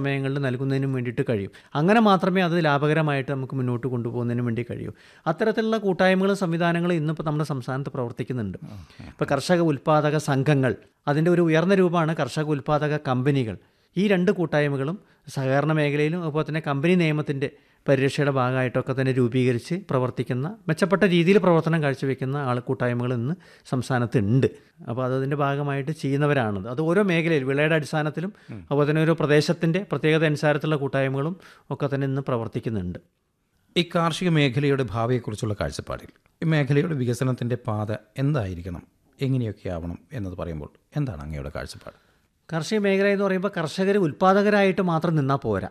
സമയങ്ങളിൽ നൽകുന്നതിനും വേണ്ടിയിട്ട് കഴിയും അങ്ങനെ മാത്രമേ അത് ലാഭകരമായിട്ട് നമുക്ക് മുന്നോട്ട് കൊണ്ടുപോകുന്നതിനും വേണ്ടി കഴിയൂ അത്തരത്തിലുള്ള കൂട്ടായ്മകളും സംവിധാനങ്ങളും ഇന്നിപ്പോൾ നമ്മുടെ സംസ്ഥാനത്ത് പ്രവർത്തിക്കുന്നുണ്ട് ഇപ്പോൾ കർഷക ഉൽപ്പാദക സംഘങ്ങൾ അതിൻ്റെ ഒരു ഉയർന്ന രൂപമാണ് കർഷക ഉൽപ്പാദക കമ്പനികൾ ഈ രണ്ട് കൂട്ടായ്മകളും സഹകരണ മേഖലയിലും അതുപോലെ തന്നെ കമ്പനി നിയമത്തിൻ്റെ പരിരക്ഷയുടെ ഭാഗമായിട്ടൊക്കെ തന്നെ രൂപീകരിച്ച് പ്രവർത്തിക്കുന്ന മെച്ചപ്പെട്ട രീതിയിൽ പ്രവർത്തനം കാഴ്ചവെക്കുന്ന ആൾ കൂട്ടായ്മകൾ ഇന്ന് സംസ്ഥാനത്ത് ഉണ്ട് അപ്പോൾ അത് അതിൻ്റെ ഭാഗമായിട്ട് ചെയ്യുന്നവരാണത് അത് ഓരോ മേഖലയിൽ വിളയുടെ അടിസ്ഥാനത്തിലും അതുപോലെ തന്നെ ഓരോ പ്രദേശത്തിൻ്റെ പ്രത്യേകത അനുസാരത്തിലുള്ള കൂട്ടായ്മകളും ഒക്കെ തന്നെ ഇന്ന് പ്രവർത്തിക്കുന്നുണ്ട് ഈ കാർഷിക മേഖലയുടെ ഭാവിയെക്കുറിച്ചുള്ള കാഴ്ചപ്പാടിൽ ഈ മേഖലയുടെ വികസനത്തിൻ്റെ പാത എന്തായിരിക്കണം എങ്ങനെയൊക്കെ ആവണം എന്നത് പറയുമ്പോൾ എന്താണ് അങ്ങയുടെ കാഴ്ചപ്പാട് കാർഷിക മേഖല എന്ന് പറയുമ്പോൾ കർഷകർ ഉൽപ്പാദകരായിട്ട് മാത്രം നിന്നാൽ പോരാ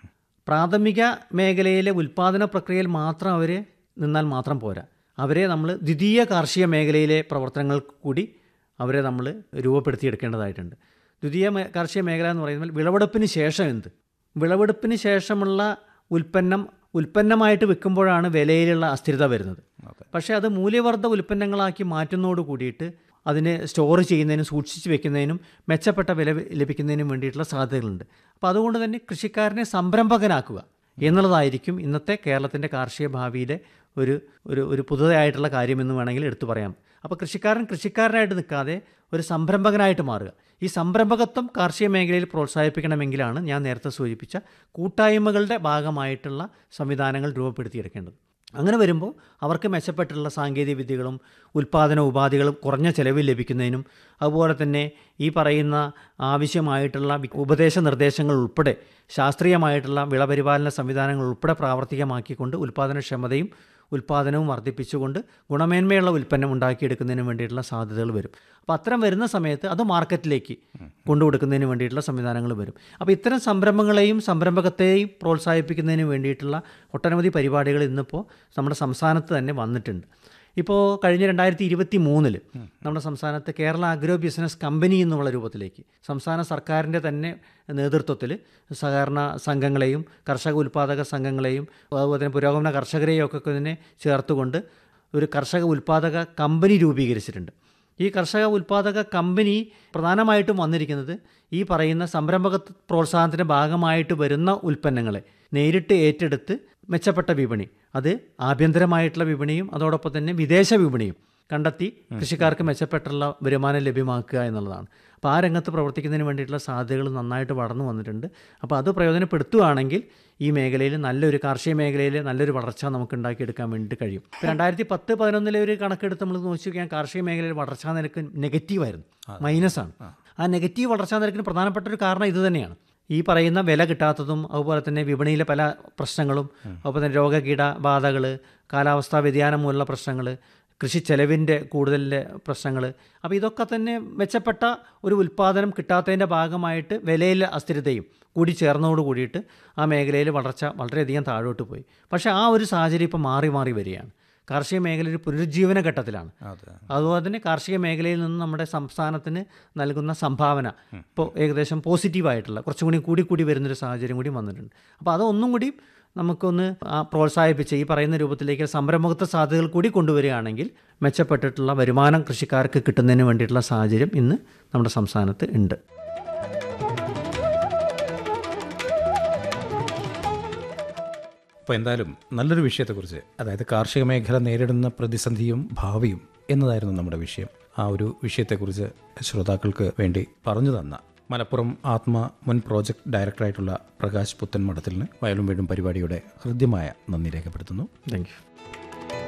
പ്രാഥമിക മേഖലയിലെ ഉൽപ്പാദന പ്രക്രിയയിൽ മാത്രം അവർ നിന്നാൽ മാത്രം പോരാ അവരെ നമ്മൾ ദ്വിതീയ കാർഷിക മേഖലയിലെ പ്രവർത്തനങ്ങൾക്ക് കൂടി അവരെ നമ്മൾ രൂപപ്പെടുത്തിയെടുക്കേണ്ടതായിട്ടുണ്ട് ദ്വിതീയ മേ- കാർഷിക മേഖല എന്ന് പറയുമ്പോൾ വിളവെടുപ്പിന് ശേഷം എന്ത് വിളവെടുപ്പിന് ശേഷമുള്ള ഉൽപ്പന്നം ഉൽപ്പന്നമായിട്ട് വെക്കുമ്പോഴാണ് വിലയിലുള്ള അസ്ഥിരത വരുന്നത് പക്ഷേ അത് മൂല്യവർദ്ധ ഉൽപ്പന്നങ്ങളാക്കി മാറ്റുന്നതോട് കൂടിയിട്ട് അതിനെ സ്റ്റോർ ചെയ്യുന്നതിനും സൂക്ഷിച്ച് വെക്കുന്നതിനും മെച്ചപ്പെട്ട വില ലഭിക്കുന്നതിനും വേണ്ടിയിട്ടുള്ള സാധ്യതകളുണ്ട് അപ്പോൾ അതുകൊണ്ട് തന്നെ കൃഷിക്കാരനെ സംരംഭകനാക്കുക എന്നുള്ളതായിരിക്കും ഇന്നത്തെ കേരളത്തിൻ്റെ കാർഷിക ഭാവിയിലെ ഒരു ഒരു ഒരു പുതുതായിട്ടുള്ള കാര്യമെന്ന് വേണമെങ്കിൽ എടുത്തു പറയാം അപ്പോൾ കൃഷിക്കാരൻ കൃഷിക്കാരനായിട്ട് നിൽക്കാതെ ഒരു സംരംഭകനായിട്ട് മാറുക ഈ സംരംഭകത്വം കാർഷിക മേഖലയിൽ പ്രോത്സാഹിപ്പിക്കണമെങ്കിലാണ് ഞാൻ നേരത്തെ സൂചിപ്പിച്ച കൂട്ടായ്മകളുടെ ഭാഗമായിട്ടുള്ള സംവിധാനങ്ങൾ രൂപപ്പെടുത്തിയെടുക്കേണ്ടത് അങ്ങനെ വരുമ്പോൾ അവർക്ക് മെച്ചപ്പെട്ടുള്ള സാങ്കേതിക വിദ്യകളും ഉൽപ്പാദന ഉപാധികളും കുറഞ്ഞ ചെലവിൽ ലഭിക്കുന്നതിനും അതുപോലെ തന്നെ ഈ പറയുന്ന ആവശ്യമായിട്ടുള്ള വി- ഉപദേശ നിർദ്ദേശങ്ങൾ ഉൾപ്പെടെ ശാസ്ത്രീയമായിട്ടുള്ള വിളപരിപാലന സംവിധാനങ്ങൾ ഉൾപ്പെടെ പ്രാവർത്തികമാക്കിക്കൊണ്ട് ഉൽപ്പാദനക്ഷമതയും ഉൽപ്പാദനവും വർദ്ധിപ്പിച്ചുകൊണ്ട് ഗുണമേന്മയുള്ള ഉൽപ്പന്നം ഉണ്ടാക്കിയെടുക്കുന്നതിന് വേണ്ടിയിട്ടുള്ള സാധ്യതകൾ വരും അപ്പോൾ അത്തരം വരുന്ന സമയത്ത് അത് മാർക്കറ്റിലേക്ക് കൊണ്ടുകൊടുക്കുന്നതിന് വേണ്ടിയിട്ടുള്ള സംവിധാനങ്ങൾ വരും അപ്പോൾ ഇത്തരം സംരംഭങ്ങളെയും സംരംഭകത്തെയും പ്രോത്സാഹിപ്പിക്കുന്നതിന് വേണ്ടിയിട്ടുള്ള ഒട്ടനവധി പരിപാടികൾ ഇന്നിപ്പോൾ നമ്മുടെ സംസ്ഥാനത്ത് തന്നെ വന്നിട്ടുണ്ട് ഇപ്പോൾ കഴിഞ്ഞ രണ്ടായിരത്തി ഇരുപത്തി മൂന്നിൽ നമ്മുടെ സംസ്ഥാനത്ത് കേരള അഗ്രോ ബിസിനസ് കമ്പനി എന്നുള്ള രൂപത്തിലേക്ക് സംസ്ഥാന സർക്കാരിൻ്റെ തന്നെ നേതൃത്വത്തിൽ സഹകരണ സംഘങ്ങളെയും കർഷക ഉൽപ്പാദക സംഘങ്ങളെയും അതുപോലെ തന്നെ പുരോഗമന കർഷകരെയും ഒക്കെ തന്നെ ചേർത്തുകൊണ്ട് ഒരു കർഷക ഉൽപ്പാദക കമ്പനി രൂപീകരിച്ചിട്ടുണ്ട് ഈ കർഷക ഉൽപ്പാദക കമ്പനി പ്രധാനമായിട്ടും വന്നിരിക്കുന്നത് ഈ പറയുന്ന സംരംഭക പ്രോത്സാഹനത്തിൻ്റെ ഭാഗമായിട്ട് വരുന്ന ഉൽപ്പന്നങ്ങളെ നേരിട്ട് ഏറ്റെടുത്ത് മെച്ചപ്പെട്ട വിപണി അത് ആഭ്യന്തരമായിട്ടുള്ള വിപണിയും അതോടൊപ്പം തന്നെ വിദേശ വിപണിയും കണ്ടെത്തി കൃഷിക്കാർക്ക് മെച്ചപ്പെട്ടുള്ള വരുമാനം ലഭ്യമാക്കുക എന്നുള്ളതാണ് അപ്പോൾ ആ രംഗത്ത് പ്രവർത്തിക്കുന്നതിന് വേണ്ടിയിട്ടുള്ള സാധ്യതകൾ നന്നായിട്ട് വളർന്നു വന്നിട്ടുണ്ട് അപ്പോൾ അത് പ്രയോജനപ്പെടുത്തുകയാണെങ്കിൽ ഈ മേഖലയിൽ നല്ലൊരു കാർഷിക മേഖലയിൽ നല്ലൊരു വളർച്ച നമുക്ക് ഉണ്ടാക്കിയെടുക്കാൻ വേണ്ടിയിട്ട് കഴിയും ഇപ്പോൾ രണ്ടായിരത്തി പത്ത് പതിനൊന്നിലെ ഒരു കണക്കെടുത്ത് നമ്മൾ നോക്കി നോക്കിയാൽ കാർഷിക മേഖലയിൽ വളർച്ചാ നിരക്ക് നെഗറ്റീവായിരുന്നു മൈനസാണ് ആ നെഗറ്റീവ് വളർച്ചാ നിരക്കിന് പ്രധാനപ്പെട്ട ഒരു കാരണം ഇത് തന്നെയാണ് ഈ പറയുന്ന വില കിട്ടാത്തതും അതുപോലെ തന്നെ വിപണിയിലെ പല പ്രശ്നങ്ങളും അതുപോലെ തന്നെ രോഗകീടബാധകൾ കാലാവസ്ഥാ വ്യതിയാനം മൂലമുള്ള പ്രശ്നങ്ങൾ കൃഷി ചെലവിൻ്റെ കൂടുതലിൻ്റെ പ്രശ്നങ്ങൾ അപ്പോൾ ഇതൊക്കെ തന്നെ മെച്ചപ്പെട്ട ഒരു ഉൽപ്പാദനം കിട്ടാത്തതിൻ്റെ ഭാഗമായിട്ട് വിലയിലെ അസ്ഥിരതയും കൂടി ചേർന്നതോട് കൂടിയിട്ട് ആ മേഖലയിൽ വളർച്ച വളരെയധികം താഴോട്ട് പോയി പക്ഷേ ആ ഒരു സാഹചര്യം ഇപ്പോൾ മാറി മാറി വരികയാണ് കാർഷിക മേഖല ഒരു പുനരുജ്ജീവന ഘട്ടത്തിലാണ് അതെ അതുപോലെ തന്നെ കാർഷിക മേഖലയിൽ നിന്ന് നമ്മുടെ സംസ്ഥാനത്തിന് നൽകുന്ന സംഭാവന ഇപ്പോൾ ഏകദേശം പോസിറ്റീവായിട്ടുള്ള കുറച്ചും കൂടി കൂടി കൂടി വരുന്നൊരു സാഹചര്യം കൂടി വന്നിട്ടുണ്ട് അപ്പോൾ അതൊന്നും കൂടി നമുക്കൊന്ന് ആ പ്രോത്സാഹിപ്പിച്ച് ഈ പറയുന്ന രൂപത്തിലേക്ക് സംരംഭകത്വ സാധ്യതകൾ കൂടി കൊണ്ടുവരികയാണെങ്കിൽ മെച്ചപ്പെട്ടിട്ടുള്ള വരുമാനം കൃഷിക്കാർക്ക് കിട്ടുന്നതിന് വേണ്ടിയിട്ടുള്ള സാഹചര്യം ഇന്ന് നമ്മുടെ സംസ്ഥാനത്ത് ഉണ്ട് അപ്പോൾ എന്തായാലും നല്ലൊരു വിഷയത്തെക്കുറിച്ച് അതായത് കാർഷിക മേഖല നേരിടുന്ന പ്രതിസന്ധിയും ഭാവിയും എന്നതായിരുന്നു നമ്മുടെ വിഷയം ആ ഒരു വിഷയത്തെക്കുറിച്ച് ശ്രോതാക്കൾക്ക് വേണ്ടി പറഞ്ഞു തന്ന മലപ്പുറം ആത്മ മുൻ പ്രോജക്ട് ഡയറക്ടറായിട്ടുള്ള പ്രകാശ് പുത്തൻ മഠത്തിലിന് വയലും വീടും പരിപാടിയുടെ ഹൃദ്യമായ നന്ദി രേഖപ്പെടുത്തുന്നു താങ്ക് യു